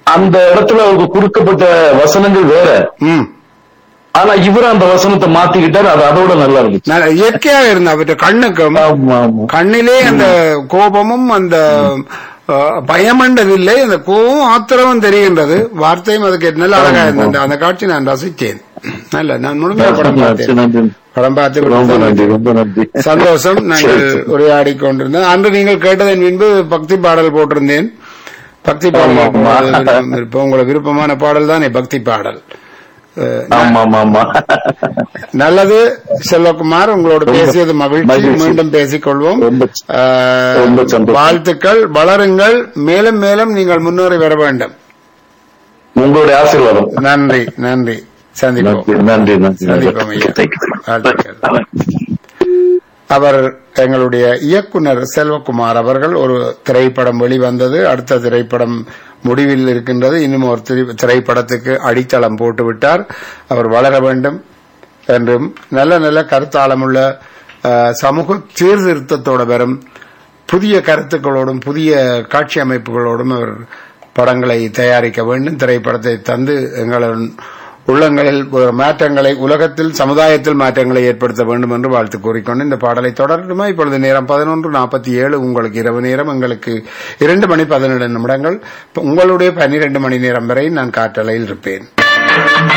அந்த இடத்துல அவருக்கு கொடுக்கப்பட்ட வசனங்கள் வேற ம் ஆனா இவர் அந்த வசனத்தை மாத்திக்கிட்டாரு அது அதோட நல்லா இருந்துச்சு நல்ல இயற்கையாக இருந்த அவற்றை கண்ணுக்கும் ஆமா ஆமா கண்ணிலே அந்த கோபமும் அந்த அஹ், பயமண்டதில்லை அந்த கோபம் ஆத்திரமும் தெரிகின்றது வார்த்தையும் அதுக்கு நல்ல அழகா இருந்தது அந்த காட்சி நான் ரசித்தேன் நல்ல நான் முழுமையா படம் பார்த்தேன் நன்றி. படம் பார்த்து ரொம்ப விட்டு நன்றி ரொம்ப நன்றி சந்தோஷம் நாங்கள் சரி, சரி. உரையாடி கொண்டிருந்தோம் அன்று நீங்கள் கேட்டதன் பின்பு பக்தி பாடல் போட்டிருந்தேன் பக்தி பாடல் ஆமா, ஆமா. விருப்பம் விருப்பம். உங்களுக்கு விருப்பமான பாடல் தானே பக்தி பாடல் அஹ், ஆமா ஆமா ஆமா நல்லது செல்வகுமார் உங்களோட ரொம்ப பேசியது மகிழ்ச்சி மகிழ்ச்சி. மீண்டும் பேசிக்கொள்வோம் ரொம்ப அஹ், ரொம்ப சந்தோஷம். வாழ்த்துக்கள் வளருங்கள் மேலும் மேலும் நீங்கள் முன்னேறி வர வேண்டும் உங்களுடைய ஆசீர்வாதம் நன்றி நன்றி சந்திப்போம் நன்றி நன்றி நன்றி சந்திப்போம் ஐயா. Thank you. வாழ்த்துக்கள். அவர் எங்களுடைய இயக்குனர் செல்வகுமார் அவர்கள் ஒரு திரைப்படம் வெளிவந்தது அடுத்த திரைப்படம் முடிவில் இருக்கின்றது இன்னும் ஒரு திரை- திரைப்படத்துக்கு அடித்தளம் போட்டு விட்டார் அவர் வளர வேண்டும் என்றும் நல்ல நல்ல கருத்தாளமுள்ள அஹ், சமூக சீர்திருத்தத்தோடு வரும் புதிய கருத்துக்களோடும் புதிய காட்சி அமைப்புகளோடும் அவர் படங்களை தயாரிக்க வேண்டும் திரைப்படத்தை தந்து எங்களின் உள்ளங்களில் ஒரு மாற்றங்களை உலகத்தில் சமுதாயத்தில் மாற்றங்களை ஏற்படுத்த வேண்டும் என்று வாழ்த்து கூறிக்கொண்டு இந்த பாடலை தொடரட்டுமா இப்பொழுது நேரம் பதினொன்று நாற்பத்தி ஏழு உங்களுக்கு இரவு நேரம் எங்களுக்கு இரண்டு மணி பதினேழு நிமிடங்கள் உங்களுடைய பன்னிரண்டு மணி நேரம் வரை நான் காற்றலையில் இருப்பேன்